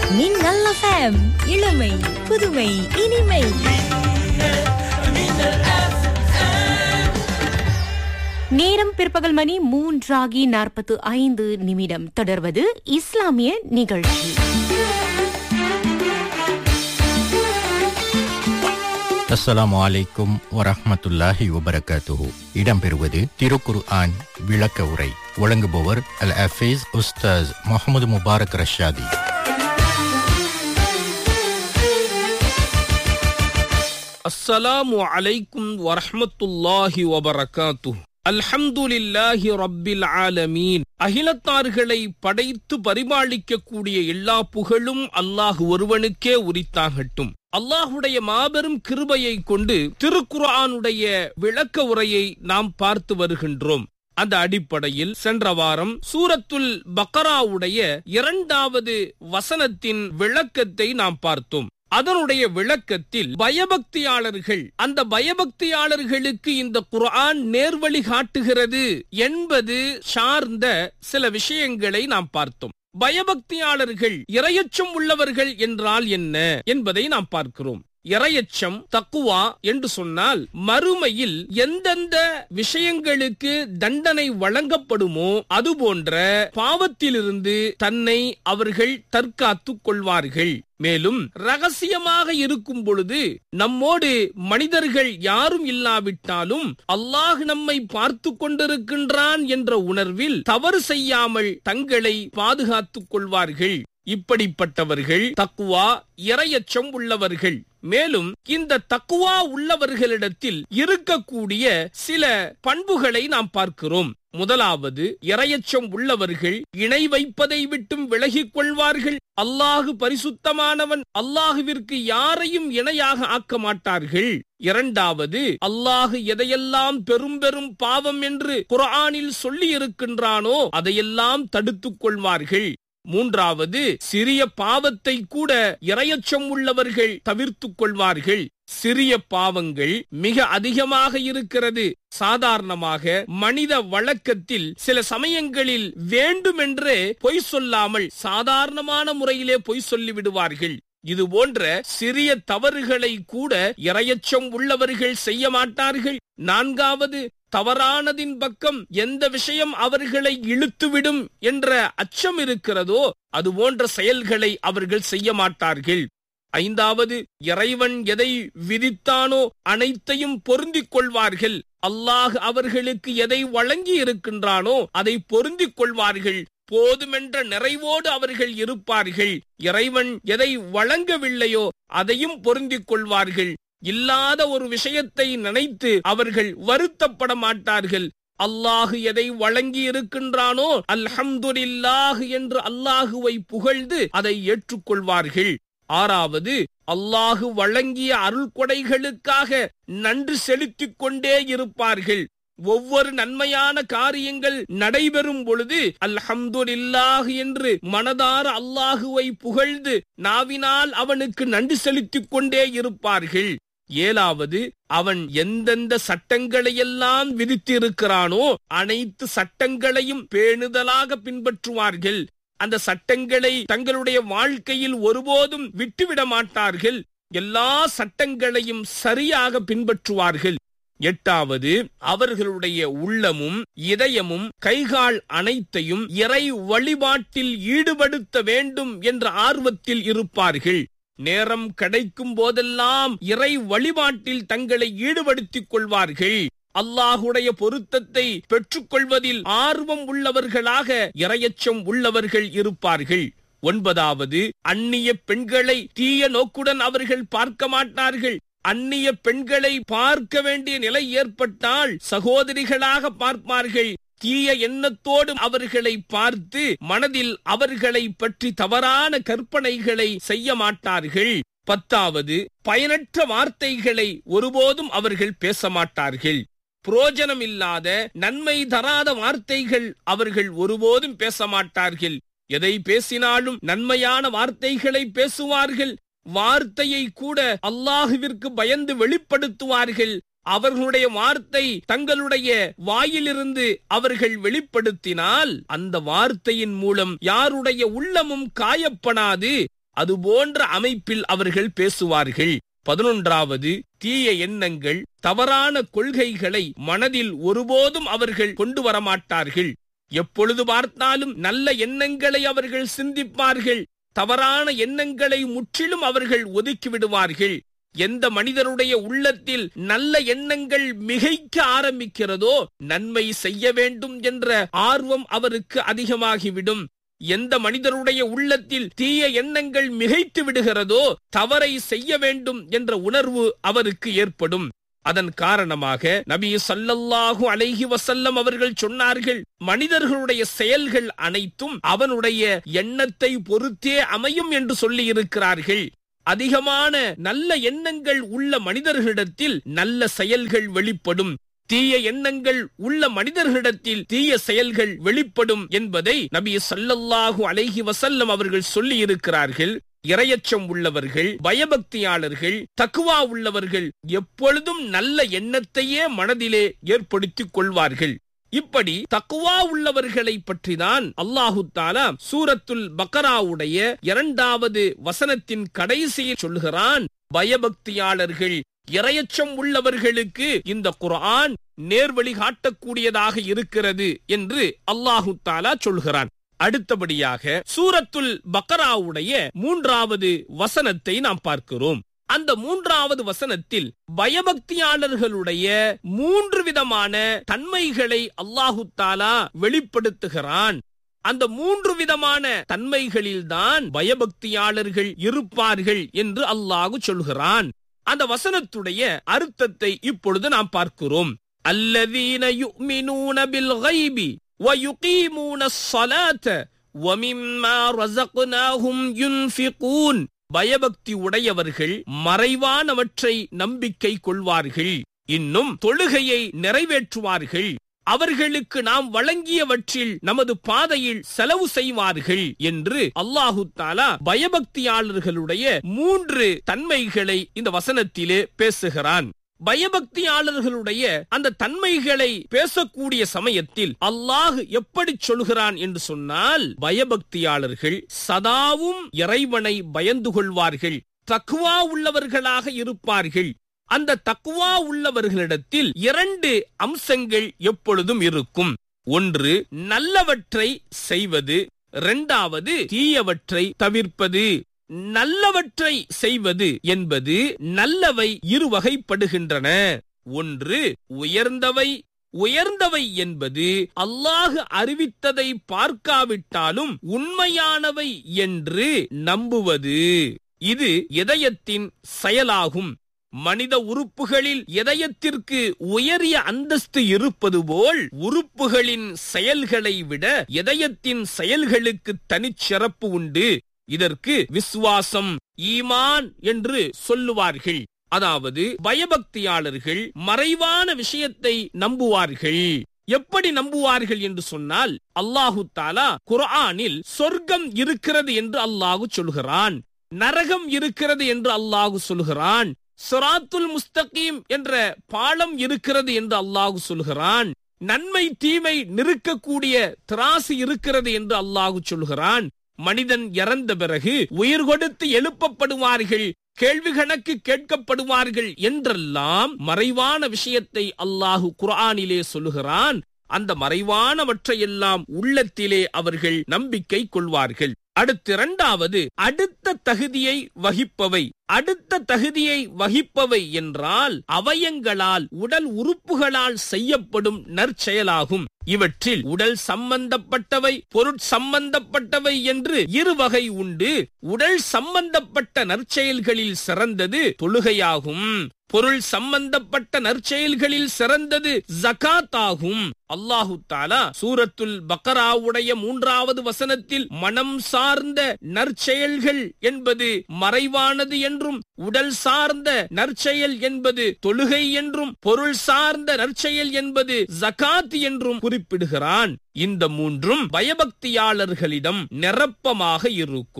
மின்னல் FM இளமை புதுமை இனிமை நேரம் பிற்பகல் மணி மூன்றாகி நாற்பத்து ஐந்து நிமிடம் தொடர்வது இஸ்லாமிய நிகழ்ச்சி அஸ்ஸலாமு அலைக்கும் வரஹ்மத்துல்லாஹி வபரகாத்துஹு இடம்பெறுவது திருக்குர் ஆன் விளக்க உரை வழங்குபவர் அல் அஃபீஸ் உஸ்தாஸ் முகமது முபாரக் ரஷாதி السلام عليكم ورحمة الله وبركاته அல்ஹம்துலில்லாஹி ரப்பில் ஆலமீன் அகிலத்தார்களை படைத்து பரிபாலிக்கக்கூடிய எல்லா புகழும் அல்லாஹ் ஒருவனுக்கே உரித்தாகட்டும் அல்லாஹுடைய மாபெரும் கிருபையை கொண்டு திருக்குர்ஆனுடைய விளக்க உரையை நாம் பார்த்து வருகின்றோம் அந்த அடிப்படையில் சென்ற வாரம் சூரத்துல் பக்கராவுடைய இரண்டாவது வசனத்தின் விளக்கத்தை நாம் பார்த்தோம் அதனுடைய விளக்கத்தில் பயபக்தியாளர்கள் அந்த பயபக்தியாளர்களுக்கு இந்த குர்ஆன் நேர்வழி காட்டுகிறது என்பது சார்ந்த சில விஷயங்களை நாம் பார்த்தோம் பயபக்தியாளர்கள் இரையச்சம் உள்ளவர்கள் என்றால் என்ன என்பதை நாம் பார்க்கிறோம் இரையச்சம் தக்குவா என்று சொன்னால் மறுமையில் எந்தெந்த விஷயங்களுக்கு தண்டனை வழங்கப்படுமோ அது போன்ற பாவத்திலிருந்து தன்னை அவர்கள் தற்காத்துக் கொள்வார்கள் மேலும் ரகசியமாக இருக்கும் பொழுது நம்மோடு மனிதர்கள் யாரும் இல்லாவிட்டாலும் அல்லாஹ் நம்மை பார்த்து கொண்டிருக்கின்றான் என்ற உணர்வில் தவறு செய்யாமல் தங்களை பாதுகாத்துக் கொள்வார்கள் இப்படிப்பட்டவர்கள் தக்குவா இரையச்சம் உள்ளவர்கள் மேலும் இந்த தக்குவா உள்ளவர்களிடத்தில் இருக்கக்கூடிய சில பண்புகளை நாம் பார்க்கிறோம் முதலாவது இரையச்சம் உள்ளவர்கள் இணை வைப்பதை விட்டும் விலகிக் கொள்வார்கள் அல்லாஹு பரிசுத்தமானவன் அல்லாஹுவிற்கு யாரையும் இணையாக ஆக்க மாட்டார்கள் இரண்டாவது அல்லாஹு எதையெல்லாம் பெரும் பெரும் பாவம் என்று குர்ஆனில் சொல்லி இருக்கின்றானோ அதையெல்லாம் தடுத்துக் கொள்வார்கள் மூன்றாவது சிறிய பாவத்தை கூட இரையச்சம் உள்ளவர்கள் தவிர்த்துக் கொள்வார்கள் சிறிய பாவங்கள் மிக அதிகமாக இருக்கிறது சாதாரணமாக மனித வழக்கத்தில் சில சமயங்களில் வேண்டுமென்றே பொய் சொல்லாமல் சாதாரணமான முறையிலே பொய் சொல்லி விடுவார்கள் இது போன்ற சிறிய தவறுகளை கூட இரையச்சம் உள்ளவர்கள் செய்ய மாட்டார்கள் நான்காவது தவறானதின் பக்கம் எந்த விஷயம் அவர்களை இழுத்துவிடும் என்ற அச்சம் இருக்கிறதோ அது போன்ற செயல்களை அவர்கள் செய்ய மாட்டார்கள் ஐந்தாவது இறைவன் எதை விதித்தானோ அனைத்தையும் பொருந்திக் கொள்வார்கள் அல்லாஹ் அவர்களுக்கு எதை வழங்கி இருக்கின்றானோ அதை பொருந்திக் கொள்வார்கள் போதுமென்ற நிறைவோடு அவர்கள் இருப்பார்கள் இறைவன் எதை வழங்கவில்லையோ அதையும் பொருந்திக் கொள்வார்கள் இல்லாத ஒரு விஷயத்தை நினைத்து அவர்கள் வருத்தப்பட மாட்டார்கள் அல்லாஹு எதை வழங்கி இருக்கின்றானோ அல்ஹம்துலில்லாஹ் என்று அல்லாஹுவை புகழ்ந்து அதை ஏற்றுக்கொள்வார்கள் ஆறாவது அல்லாஹு வழங்கிய அருள் கொடைகளுக்காக நன்றி செலுத்திக் கொண்டே இருப்பார்கள் ஒவ்வொரு நன்மையான காரியங்கள் நடைபெறும் பொழுது அல்ஹம்துலில்லாஹ் என்று மனதார அல்லாஹுவை புகழ்ந்து நாவினால் அவனுக்கு நன்றி செலுத்திக் கொண்டே இருப்பார்கள் ஏழாவது அவன் எந்தெந்த சட்டங்களையெல்லாம் விதித்திருக்கிறானோ அனைத்து சட்டங்களையும் பேணுதலாக பின்பற்றுவார்கள் அந்த சட்டங்களை தங்களுடைய வாழ்க்கையில் ஒருபோதும் விட்டுவிட மாட்டார்கள் எல்லா சட்டங்களையும் சரியாக பின்பற்றுவார்கள் எட்டாவது அவர்களுடைய உள்ளமும் இதயமும் கைகால் அனைத்தையும் இறை வழிபாட்டில் ஈடுபடுத்த வேண்டும் என்ற ஆர்வத்தில் இருப்பார்கள் நேரம் கிடைக்கும் போதெல்லாம் இறை வழிபாட்டில் தங்களை ஈடுபடுத்திக் கொள்வார்கள் அல்லாஹுடைய பொருத்தத்தை பெற்றுக்கொள்வதில் ஆர்வம் உள்ளவர்களாக இரையச்சம் உள்ளவர்கள் இருப்பார்கள் ஒன்பதாவது அந்நிய பெண்களை தீய நோக்குடன் அவர்கள் பார்க்க மாட்டார்கள் அந்நிய பெண்களை பார்க்க வேண்டிய நிலை ஏற்பட்டால் சகோதரிகளாக பார்ப்பார்கள் தீய எண்ணத்தோடு அவர்களை பார்த்து மனதில் அவர்களை பற்றி தவறான கற்பனைகளை செய்ய மாட்டார்கள் பத்தாவது பயனற்ற வார்த்தைகளை ஒருபோதும் அவர்கள் பேச மாட்டார்கள் புரோஜனம் இல்லாத நன்மை தராத வார்த்தைகள் அவர்கள் ஒருபோதும் பேச மாட்டார்கள் எதை பேசினாலும் நன்மையான வார்த்தைகளை பேசுவார்கள் வார்த்தையை கூட அல்லாஹுவிற்கு பயந்து வெளிப்படுத்துவார்கள் அவர்களுடைய வார்த்தை தங்களுடைய வாயிலிருந்து அவர்கள் வெளிப்படுத்தினால் அந்த வார்த்தையின் மூலம் யாருடைய உள்ளமும் காயப்படாது அது போன்ற அமைப்பில் அவர்கள் பேசுவார்கள் பதினொன்றாவது தீய எண்ணங்கள் தவறான கொள்கைகளை மனதில் ஒருபோதும் அவர்கள் கொண்டு வரமாட்டார்கள் எப்பொழுது பார்த்தாலும் நல்ல எண்ணங்களை அவர்கள் சிந்திப்பார்கள் தவறான எண்ணங்களை முற்றிலும் அவர்கள் ஒதுக்கி விடுவார்கள் எந்த மனிதருடைய உள்ளத்தில் நல்ல எண்ணங்கள் மிகைக்க ஆரம்பிக்கிறதோ நன்மை செய்ய வேண்டும் என்ற ஆர்வம் அவருக்கு அதிகமாகிவிடும் எந்த மனிதருடைய உள்ளத்தில் தீய எண்ணங்கள் மிகைத்து விடுகிறதோ தவறை செய்ய வேண்டும் என்ற உணர்வு அவருக்கு ஏற்படும் அதன் காரணமாக நபி சல்லல்லாஹு அலைஹி வசல்லம் அவர்கள் சொன்னார்கள் மனிதர்களுடைய செயல்கள் அனைத்தும் அவனுடைய எண்ணத்தை பொறுத்தே அமையும் என்று சொல்லி இருக்கிறார்கள் அதிகமான நல்ல எண்ணங்கள் உள்ள மனிதர்களிடத்தில் நல்ல செயல்கள் வெளிப்படும் தீய எண்ணங்கள் உள்ள மனிதர்களிடத்தில் தீய செயல்கள் வெளிப்படும் என்பதை நபி சல்லல்லாஹு அலைஹி வசல்லம் அவர்கள் சொல்லி இருக்கிறார்கள் இரையச்சம் உள்ளவர்கள் பயபக்தியாளர்கள் தக்குவா உள்ளவர்கள் எப்பொழுதும் நல்ல எண்ணத்தையே மனதிலே ஏற்படுத்திக் கொள்வார்கள் இப்படி தக்குவா உள்ளவர்களை பற்றிதான் அல்லாஹு தாலா சூரத்துல் பக்கராவுடைய இரண்டாவது வசனத்தின் கடைசியில் சொல்கிறான் பயபக்தியாளர்கள் இரையச்சம் உள்ளவர்களுக்கு இந்த குர்ஆன் நேர்வழி காட்டக்கூடியதாக இருக்கிறது என்று அல்லாஹு தாலா சொல்கிறான் அடுத்தபடியாக சூரத்துல் பக்கராவுடைய மூன்றாவது வசனத்தை நாம் பார்க்கிறோம் அந்த மூன்றாவது வசனத்தில் பயபக்தியாளர்களுடைய மூன்று விதமான தன்மைகளை அல்லாஹு தாலா வெளிப்படுத்துகிறான் அந்த மூன்று விதமான தன்மைகளில்தான் பயபக்தியாளர்கள் இருப்பார்கள் என்று அல்லாஹு சொல்கிறான் அந்த வசனத்துடைய அர்த்தத்தை இப்பொழுது நாம் பார்க்கிறோம் அல்லதீன யுமினூன பில் கைபி ويقيمون الصلاة ومما رزقناهم ينفقون பயபக்தி உடையவர்கள் மறைவானவற்றை நம்பிக்கை கொள்வார்கள் இன்னும் தொழுகையை நிறைவேற்றுவார்கள் அவர்களுக்கு நாம் வழங்கியவற்றில் நமது பாதையில் செலவு செய்வார்கள் என்று அல்லாஹு தாலா பயபக்தியாளர்களுடைய மூன்று தன்மைகளை இந்த வசனத்திலே பேசுகிறான் பயபக்தியாளர்களுடைய அந்த தன்மைகளை பேசக்கூடிய சமயத்தில் அல்லாஹ் எப்படி சொல்கிறான் என்று சொன்னால் பயபக்தியாளர்கள் சதாவும் இறைவனை பயந்து கொள்வார்கள் தக்குவா உள்ளவர்களாக இருப்பார்கள் அந்த தக்குவா உள்ளவர்களிடத்தில் இரண்டு அம்சங்கள் எப்பொழுதும் இருக்கும் ஒன்று நல்லவற்றை செய்வது இரண்டாவது தீயவற்றை தவிர்ப்பது நல்லவற்றை செய்வது என்பது நல்லவை இருவகைப்படுகின்றன ஒன்று உயர்ந்தவை உயர்ந்தவை என்பது அல்லாஹ் அறிவித்ததை பார்க்காவிட்டாலும் உண்மையானவை என்று நம்புவது இது இதயத்தின் செயலாகும் மனித உறுப்புகளில் இதயத்திற்கு உயரிய அந்தஸ்து இருப்பது போல் உறுப்புகளின் செயல்களை விட இதயத்தின் செயல்களுக்கு தனிச்சிறப்பு உண்டு இதற்கு விசுவாசம் ஈமான் என்று சொல்லுவார்கள் அதாவது பயபக்தியாளர்கள் மறைவான விஷயத்தை நம்புவார்கள் எப்படி நம்புவார்கள் என்று சொன்னால் அல்லாஹு தாலா குர்ஆனில் சொர்க்கம் இருக்கிறது என்று அல்லாஹு சொல்கிறான் நரகம் இருக்கிறது என்று அல்லாஹு சொல்கிறான் சிராத்துல் முஸ்தகீம் என்ற பாலம் இருக்கிறது என்று அல்லாஹு சொல்கிறான் நன்மை தீமை நிறுக்கக்கூடிய திராசு இருக்கிறது என்று அல்லாஹு சொல்கிறான் மனிதன் இறந்த பிறகு உயிர் கொடுத்து எழுப்பப்படுவார்கள் கேள்வி கணக்கு கேட்கப்படுவார்கள் என்றெல்லாம் மறைவான விஷயத்தை அல்லாஹு குர்ஆனிலே சொல்லுகிறான் அந்த மறைவானவற்றையெல்லாம் உள்ளத்திலே அவர்கள் நம்பிக்கை கொள்வார்கள் அடுத்து இரண்டாவது அடுத்த தகுதியை வகிப்பவை அடுத்த தகுதியை வகிப்பவை என்றால் அவயங்களால் உடல் உறுப்புகளால் செய்யப்படும் நற்செயலாகும் இவற்றில் உடல் சம்பந்தப்பட்டவை பொருட்சம்பந்தப்பட்டவை என்று இரு வகை உண்டு உடல் சம்பந்தப்பட்ட நற்செயல்களில் சிறந்தது தொழுகையாகும் பொருள் சம்பந்தப்பட்ட நற்செயல்களில் சிறந்தது ஜகாத் ஆகும் அல்லாஹு தாலா சூரத்துல் பக்கராவுடைய மூன்றாவது வசனத்தில் மனம் சார்ந்த நற்செயல்கள் என்பது மறைவானது என்றும் உடல் சார்ந்த நற்செயல் என்பது தொழுகை என்றும் பொருள் சார்ந்த நற்செயல் என்பது ஜகாத் என்றும் குறிப்பிடுகிறான் இந்த மூன்றும் பயபக்தியாளர்களிடம் நிரப்பமாக இருக்கும்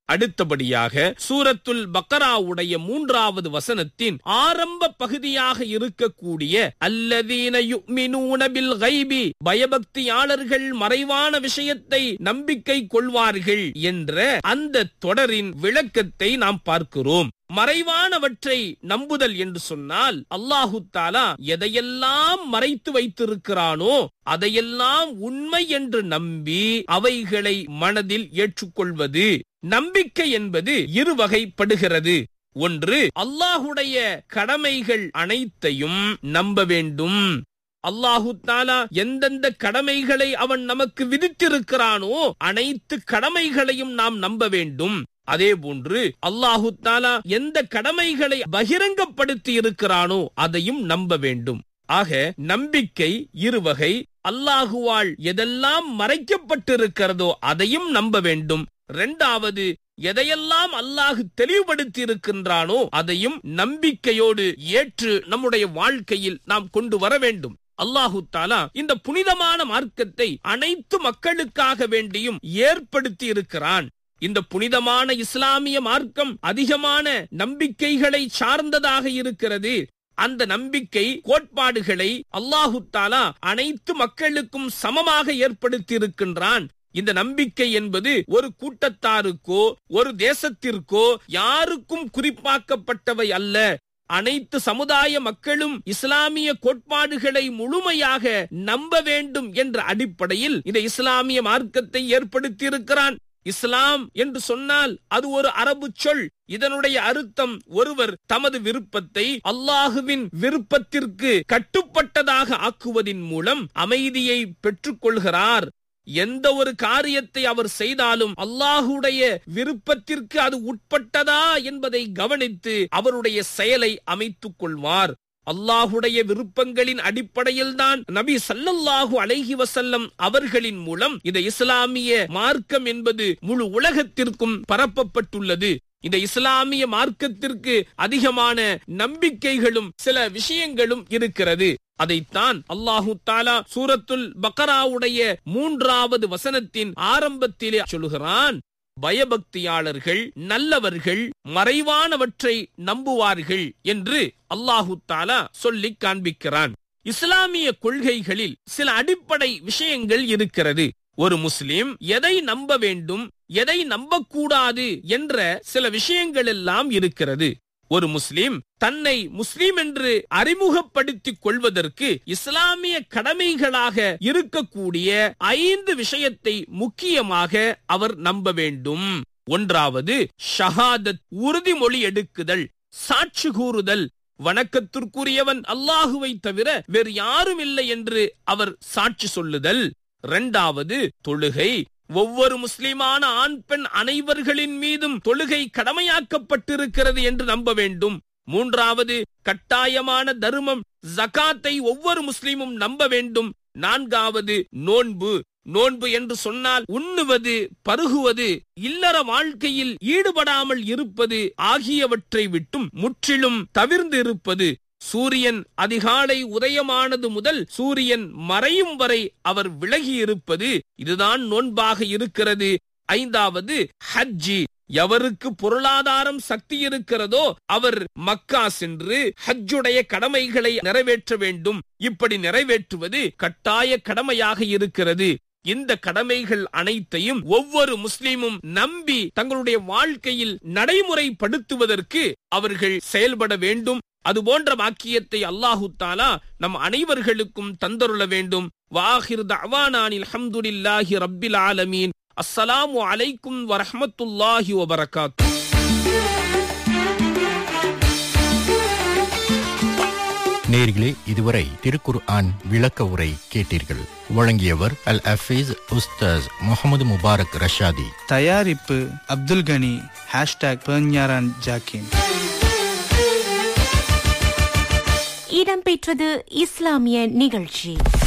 அடுத்தபடியாக சூரத்துல் பக்கராவுடைய மூன்றாவது வசனத்தின் ஆரம்ப பகுதியாக இருக்கக்கூடிய அல்லதீன யுக்மினூன பில் கைபி பயபக்தியாளர்கள் மறைவான விஷயத்தை நம்பிக்கை கொள்வார்கள் என்ற அந்த தொடரின் விளக்கத்தை நாம் பார்க்கிறோம் மறைவானவற்றை நம்புதல் என்று சொன்னால் அல்லாஹு தாலா எதையெல்லாம் மறைத்து வைத்திருக்கிறானோ அதையெல்லாம் உண்மை என்று நம்பி அவைகளை மனதில் ஏற்றுக்கொள்வது நம்பிக்கை என்பது இரு வகைப்படுகிறது ஒன்று அல்லாஹுடைய கடமைகள் அனைத்தையும் நம்ப வேண்டும் அல்லாஹு தாலா எந்தெந்த கடமைகளை அவன் நமக்கு விதித்திருக்கிறானோ அனைத்து கடமைகளையும் நாம் நம்ப வேண்டும் அதே போன்று அல்லாஹு தாலா எந்த கடமைகளை பகிரங்கப்படுத்தி இருக்கிறானோ அதையும் நம்ப வேண்டும் ஆக நம்பிக்கை இருவகை அல்லாஹுவால் எதெல்லாம் மறைக்கப்பட்டிருக்கிறதோ அதையும் நம்ப வேண்டும் இரண்டாவது எதையெல்லாம் அல்லாஹு தெளிவுபடுத்தி இருக்கின்றானோ அதையும் நம்பிக்கையோடு ஏற்று நம்முடைய வாழ்க்கையில் நாம் கொண்டு வர வேண்டும் அல்லாஹு தாலா இந்த புனிதமான மார்க்கத்தை அனைத்து மக்களுக்காக வேண்டியும் ஏற்படுத்தி இருக்கிறான் இந்த புனிதமான இஸ்லாமிய மார்க்கம் அதிகமான நம்பிக்கைகளை சார்ந்ததாக இருக்கிறது அந்த நம்பிக்கை கோட்பாடுகளை அல்லாஹு தாலா அனைத்து மக்களுக்கும் சமமாக ஏற்படுத்தி இருக்கின்றான் இந்த நம்பிக்கை என்பது ஒரு கூட்டத்தாருக்கோ ஒரு தேசத்திற்கோ யாருக்கும் குறிப்பாக்கப்பட்டவை அல்ல அனைத்து சமுதாய மக்களும் இஸ்லாமிய கோட்பாடுகளை முழுமையாக நம்ப வேண்டும் என்ற அடிப்படையில் இந்த இஸ்லாமிய மார்க்கத்தை ஏற்படுத்தி இருக்கிறான் இஸ்லாம் என்று சொன்னால் அது ஒரு அரபு சொல் இதனுடைய அர்த்தம் ஒருவர் தமது விருப்பத்தை அல்லாஹுவின் விருப்பத்திற்கு கட்டுப்பட்டதாக ஆக்குவதின் மூலம் அமைதியை பெற்றுக் கொள்கிறார் எந்த ஒரு காரியத்தை அவர் செய்தாலும் அல்லாஹுடைய விருப்பத்திற்கு அது உட்பட்டதா என்பதை கவனித்து அவருடைய செயலை அமைத்துக் கொள்வார் அல்லாஹுடைய விருப்பங்களின் அடிப்படையில் தான் நபி சல்லல்லாஹு அலைஹி வசல்லம் அவர்களின் மூலம் இந்த இஸ்லாமிய மார்க்கம் என்பது முழு உலகத்திற்கும் பரப்பப்பட்டுள்ளது இந்த இஸ்லாமிய மார்க்கத்திற்கு அதிகமான நம்பிக்கைகளும் சில விஷயங்களும் இருக்கிறது அதைத்தான் அல்லாஹு தாலா சூரத்துல் பக்கராவுடைய மூன்றாவது வசனத்தின் ஆரம்பத்திலே சொல்கிறான் பயபக்தியாளர்கள் நல்லவர்கள் மறைவானவற்றை நம்புவார்கள் என்று அல்லாஹு தாலா சொல்லி காண்பிக்கிறான் இஸ்லாமிய கொள்கைகளில் சில அடிப்படை விஷயங்கள் இருக்கிறது ஒரு முஸ்லிம் எதை நம்ப வேண்டும் எதை நம்பக்கூடாது என்ற சில விஷயங்கள் எல்லாம் இருக்கிறது ஒரு முஸ்லிம் தன்னை முஸ்லிம் என்று அறிமுகப்படுத்திக் கொள்வதற்கு இஸ்லாமிய கடமைகளாக இருக்கக்கூடிய ஐந்து விஷயத்தை முக்கியமாக அவர் நம்ப வேண்டும் ஒன்றாவது ஷஹாதத் உறுதிமொழி எடுக்குதல் சாட்சி கூறுதல் வணக்கத்திற்குரியவன் அல்லாஹுவை தவிர வேறு யாரும் இல்லை என்று அவர் சாட்சி சொல்லுதல் இரண்டாவது தொழுகை ஒவ்வொரு முஸ்லிமான ஆண் பெண் அனைவர்களின் மீதும் தொழுகை கடமையாக்கப்பட்டிருக்கிறது என்று நம்ப வேண்டும் மூன்றாவது கட்டாயமான தர்மம் ஜகாத்தை ஒவ்வொரு முஸ்லிமும் நம்ப வேண்டும் நான்காவது நோன்பு நோன்பு என்று சொன்னால் உண்ணுவது பருகுவது இல்லற வாழ்க்கையில் ஈடுபடாமல் இருப்பது ஆகியவற்றை விட்டும் முற்றிலும் தவிர்ந்து இருப்பது சூரியன் அதிகாலை உதயமானது முதல் சூரியன் மறையும் வரை அவர் விலகி இருப்பது இதுதான் நோன்பாக இருக்கிறது ஐந்தாவது ஹஜ்ஜி எவருக்கு பொருளாதாரம் சக்தி இருக்கிறதோ அவர் மக்கா சென்று ஹஜ்ஜுடைய கடமைகளை நிறைவேற்ற வேண்டும் இப்படி நிறைவேற்றுவது கட்டாய கடமையாக இருக்கிறது இந்த கடமைகள் அனைத்தையும் ஒவ்வொரு முஸ்லீமும் நம்பி தங்களுடைய வாழ்க்கையில் நடைமுறைப்படுத்துவதற்கு அவர்கள் செயல்பட வேண்டும் அது போன்ற வாக்கியத்தை அல்லாஹு தாலா நம் அனைவர்களுக்கும் தந்தருள வேண்டும் வாஹிர் தவானானில் அல்ஹம்துலில்லாஹி ரப்பில் ஆலமீன் அஸ்ஸலாமு அலைக்கும் வரஹ்மத்துல்லாஹி வபரகாத்து நேர்களே இதுவரை திருக்குர் ஆன் விளக்க உரை கேட்டீர்கள் வழங்கியவர் அல் அஃபீஸ் உஸ்தாஸ் முகமது முபாரக் ரஷாதி தயாரிப்பு அப்துல் கனி ஹேஷ்டாக் பெர்ஞாரான் ஜாக்கின் இடம்பெற்றது இஸ்லாமிய நிகழ்ச்சி